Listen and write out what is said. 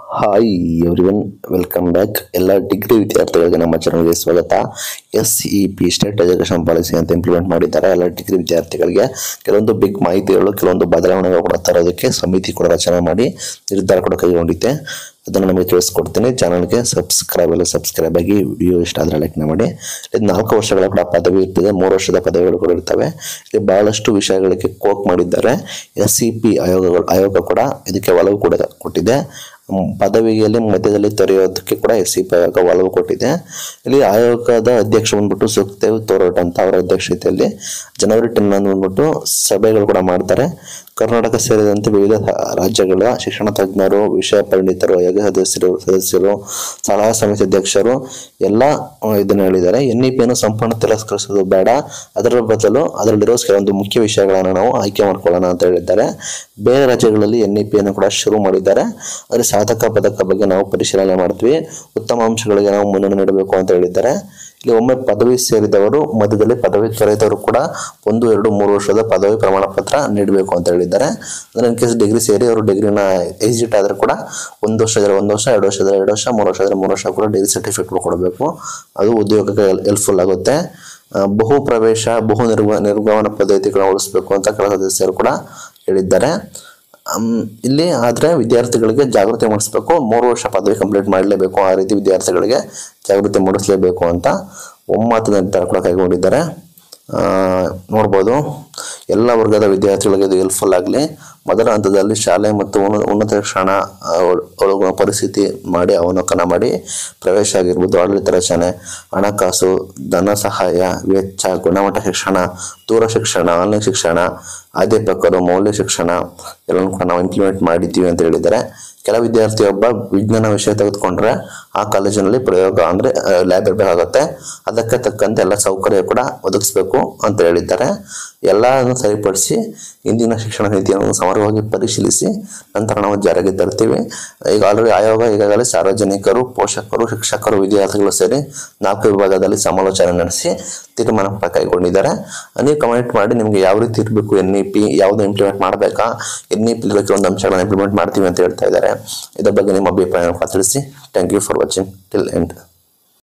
hi everyone welcome back ಎಲ್ಲ degree ವಿದ್ಯಾರ್ಥಿಗಳಿಗೆ ನಮ್ಮ ಚಾನಲ್ಗೆ ಸ್ವಾಗತ S E P state education policy ಅಂತ ಇಂಪ್ಲಿಮೆಂಟ್ ಮಾಡಿದ್ದಾರೆ ಎಲ್ಲ ಡಿಗ್ರಿ ವಿದ್ಯಾರ್ಥಿಗಳಿಗೆ ಕೆಲವೊಂದು ಬಿಗ್ ಮಾಹಿತಿಗಳು ಕೆಲವೊಂದು ಬದಲಾವಣೆಗಳು ಕೂಡ ತರೋದಕ್ಕೆ ಸಮಿತಿ ಕೂಡ ರಚನೆ ಮಾಡಿ ನಿರ್ಧಾರ ಕೂಡ ಕೈಗೊಂಡಿದೆ ಅದನ್ನು ನಮಗೆ ತಿಳಿಸ್ಕೊಡ್ತೀನಿ ಚಾನಲ್ಗೆ ಸಬ್ಸ್ಕ್ರೈಬ್ ಎಲ್ಲ ಸಬ್ಸ್ಕ್ರೈಬ್ ಆಗಿ ವಿಡಿಯೋ ಇಷ್ಟ ಆದರೆ ಲೈಕ್ ಮಾಡಿ ಇದು ನಾಲ್ಕು ವರ್ಷಗಳ ಕೂಡ ಪದವಿ ಇರ್ತದೆ ಮೂರು ವರ್ಷದ ಪದವಿಗಳು ಕೂಡ ಇರ್ತವೆ ಇಲ್ಲಿ ಬಹಳಷ್ಟು ವಿಷಯಗಳಿಗೆ ಕೋಕ್ ಮಾಡಿದ್ದಾರೆ ಎಸ್ ಸಿ ಪಿ ಆಯೋಗಗಳು ಆಯೋಗ ಕೂಡ ಇದಕ್ಕೆ ಒಲವು ಕೂಡ ಕೊಟ್ಟಿದೆ ಮ್, ಪದವಿಯಲ್ಲಿ ಮಧ್ಯದಲ್ಲಿ ತೊರೆಯೋದಕ್ಕೆ ಕೂಡ ಎಸ್ ಸಿ ಪಿ ಆಯೋಗ ಒಲವು ಕೊಟ್ಟಿದೆ ಇಲ್ಲಿ ಆಯೋಗದ ಅಧ್ಯಕ್ಷ ಬಂದ್ಬಿಟ್ಟು ಸುಖದೇವ್ ತೋರಟ್ ಅಂತ ಅವರ ಅಧ್ಯಕ್ಷತೆಯಲ್ಲಿ ಜನವರಿ ಟೆನ್ ಬಂದ್ಬಿಟ್ಟು ಸಭೆಗಳು ಕೂಡ ಮಾಡ್ತಾರೆ ಕರ್ನಾಟಕ ಸೇರಿದಂತೆ ವಿವಿಧ ರಾಜ್ಯಗಳ ಶಿಕ್ಷಣ ತಜ್ಞರು ವಿಷಯ ಪರಿಣಿತರು ಆಯೋಗ ಸದಸ್ಯರು ಸದಸ್ಯರು ಸಲಹಾ ಸಮಿತಿ ಅಧ್ಯಕ್ಷರು ಎಲ್ಲ ಆ, ಇದನ್ನ ಹೇಳಿದ್ದಾರೆ ಎನ್ ಇ ಪಿಯನ್ನು ಸಂಪೂರ್ಣ ತಿರಸ್ಕರಿಸೋದು ಬೇಡ ಅದರ ಬದಲು ಅದರಲ್ಲಿರೋ ಕೆಲವೊಂದು ಮುಖ್ಯ ವಿಷಯಗಳನ್ನು ನಾವು ಆಯ್ಕೆ ಮಾಡ್ಕೊಳ್ಳೋಣ ಅಂತ ಹೇಳಿದ್ದಾರೆ ಬೇರೆ ರಾಜ್ಯಗಳಲ್ಲಿ ಎನ್ ಇ ಪಿಯನ್ನು ಕೂಡ ಶುರು ಮಾಡಿದ್ದಾರೆ ಆದರೆ ಸಾಧಕ ಪದಕ ಬಗ್ಗೆ ನಾವು ಪರಿಶೀಲನೆ ಮಾಡ್ತೀವಿ ಉತ್ತಮ ಅಂಶಗಳಿಗೆ ನಾವು ಮುನ್ನಡೆ ನೀಡಬೇಕು ಅಂತ ಹೇಳಿದ್ದಾರೆ ಇಲ್ಲಿ ಒಮ್ಮೆ ಪದವಿ ಸೇರಿದವರು ಮಧ್ಯದಲ್ಲಿ ಪದವಿ ತೊರೆದವರು ಕೂಡ ಒಂದು ಎರಡು ಮೂರು ವರ್ಷದ ಪದವಿ ಪ್ರಮಾಣ ಪತ್ರ ನೀಡಬೇಕು ಅಂತ ಹೇಳಿದ್ದಾರೆ ಅಂದ್ರೆ ಇನ್ ಕೇಸ್ ಡಿಗ್ರಿ ಸೇರಿ ಅವರು ಡಿಗ್ರಿನ ಎಕ್ಸಿಟ್ ಆದ್ರೆ ಕೂಡ ಒಂದು ವರ್ಷ ಇದ್ರೆ ಒಂದು ವರ್ಷ ಎರಡು ವರ್ಷ ಇದ್ರೆ ಎರಡು ವರ್ಷ ಮೂರು ವರ್ಷ ಇದ್ರೆ ಮೂರು ವರ್ಷ ಕೂಡ ಡಿಗ್ರಿ ಸರ್ಟಿಫಿಕೇಟ್ ಕೊಡಬೇಕು ಅದು ಉದ್ಯೋಗಕ್ಕೆ ಹೆಲ್ಪ್ಫುಲ್ ಆಗುತ್ತೆ ಆ, ಬಹು ಪ್ರವೇಶ ಬಹು ನಿರ್ವ ನಿರ್ಗಮನ ಪದ್ಧತಿಗಳನ್ನ ಉಳಿಸ್ಬೇಕು ಅಂತ ಕೆಲ ಸದಸ್ಯರು ಕೂಡ ಹೇಳಿದ್ದಾರೆ ಅಮ್, ಇಲ್ಲಿ ಆದರೆ ವಿದ್ಯಾರ್ಥಿಗಳಿಗೆ ಜಾಗೃತಿ ಮೂಡಿಸ್ಬೇಕು ಮೂರು ವರ್ಷ ಪದವಿ ಕಂಪ್ಲೀಟ್ ಮಾಡಲೇಬೇಕು ಆ ರೀತಿ ವಿದ್ಯಾರ್ಥಿಗಳಿಗೆ ಜಾಗೃತಿ ಮೂಡಿಸಲೇಬೇಕು ಅಂತ ಒಮ್ಮತ ನಿರ್ಧಾರ ಕೂಡ ಕೈಗೊಂಡಿದ್ದಾರೆ ಆ, ನೋಡ್ಬೋದು ಎಲ್ಲ ವರ್ಗದ ವಿದ್ಯಾರ್ಥಿಗಳಿಗೆ ಇದು ಹೆಲ್ಪ್ಫುಲ್ ಆಗಲಿ ಮೊದಲ ಹಂತದಲ್ಲಿ ಶಾಲೆ ಮತ್ತು ಉನ್ನ- ಉನ್ನತ ಶಿಕ್ಷಣ ಆ, ಒಳ- ಒಳಗುವ ಪರಿಸ್ಥಿತಿ ಮಾಡಿ ಅವಲೋಕನ ಮಾಡಿ ಪ್ರವೇಶ ಆಗಿರ್ಬೋದು ಆಡಳಿತ ರಚನೆ ಹಣಕಾಸು ಧನ ಸಹಾಯ ವೆಚ್ಚ ಗುಣಮಟ್ಟ ಶಿಕ್ಷಣ ದೂರ ಶಿಕ್ಷಣ ಆನ್ಲೈನ್ ಶಿಕ್ಷಣ ಅಧ್ಯಾಪಕರು ಮೌಲ್ಯ ಶಿಕ್ಷಣ ಎಲ್ಲನೂ ಕೂಡ ನಾವು ಇಂಪ್ಲಿಮೆಂಟ್ ಮಾಡಿದ್ದೀವಿ ಅಂತ ಹೇಳಿದ್ದಾರೆ ಕೆಲ ವಿದ್ಯಾರ್ಥಿಯೊಬ್ಬ ವಿಜ್ಞಾನ ವಿಷಯ ತೆಗೆದುಕೊಂಡ್ರೆ ಆ ಕಾಲೇಜಿನಲ್ಲಿ ಪ್ರಯೋಗ ಅಂದ್ರೆ ಲ್ಯಾಬ್ ಇರಬೇಕಾಗುತ್ತೆ ಅದಕ್ಕೆ ತಕ್ಕಂತೆ ಎಲ್ಲ ಸೌಕರ್ಯ ಕೂಡ ಒದಗಿಸ್ಬೇಕು ಅಂತ ಹೇಳಿದ್ದಾರೆ ಎಲ್ಲವನ್ನು ಸರಿಪಡಿಸಿ ಇಂದಿನ ಶಿಕ್ಷಣ ನೀತಿಯನ್ನು ಸಮಗ್ರವಾಗಿ ಪರಿಶೀಲಿಸಿ ನಂತರ ನಾವು ಜಾರಿಗೆ ತರ್ತೀವಿ ಈಗ ಆಲ್ರೆಡಿ ಆಯೋಗ ಈಗಾಗಲೇ ಸಾರ್ವಜನಿಕರು ಪೋಷಕರು ಶಿಕ್ಷಕರು ವಿದ್ಯಾರ್ಥಿಗಳು ಸೇರಿ ನಾಲ್ಕು ವಿಭಾಗದಲ್ಲಿ ಸಮಾಲೋಚನೆ ನಡೆಸಿ ತೀರ್ಮಾನ ಕೂಡ ಕೈಗೊಂಡಿದ್ದಾರೆ ನೀವು ಕಮೆಂಟ್ ಮಾಡಿ ನಿಮಗೆ ಯಾವ ರೀತಿ ಇರಬೇಕು ಎನ್ ಇ ಪಿ ಯಾವ್ದು ಇಂಪ್ಲಿಮೆಂಟ್ ಮಾಡಬೇಕಾ ಎನ್ ಇ ಪಿ ಕೆಲವೊಂದು ಅಂಶಗಳನ್ನ ಇಂಪ್ಲಿಮೆಂಟ್ ಮಾಡ್ತೀವಿ ಅಂತ ಹೇಳ್ತಾ ಇದ್ದಾರೆ ಇದರ ಬಗ್ಗೆ ನಿಮ್ಮ ಅಭಿಪ್ರಾಯ ತಿಳಿಸಿ thank you for watching till end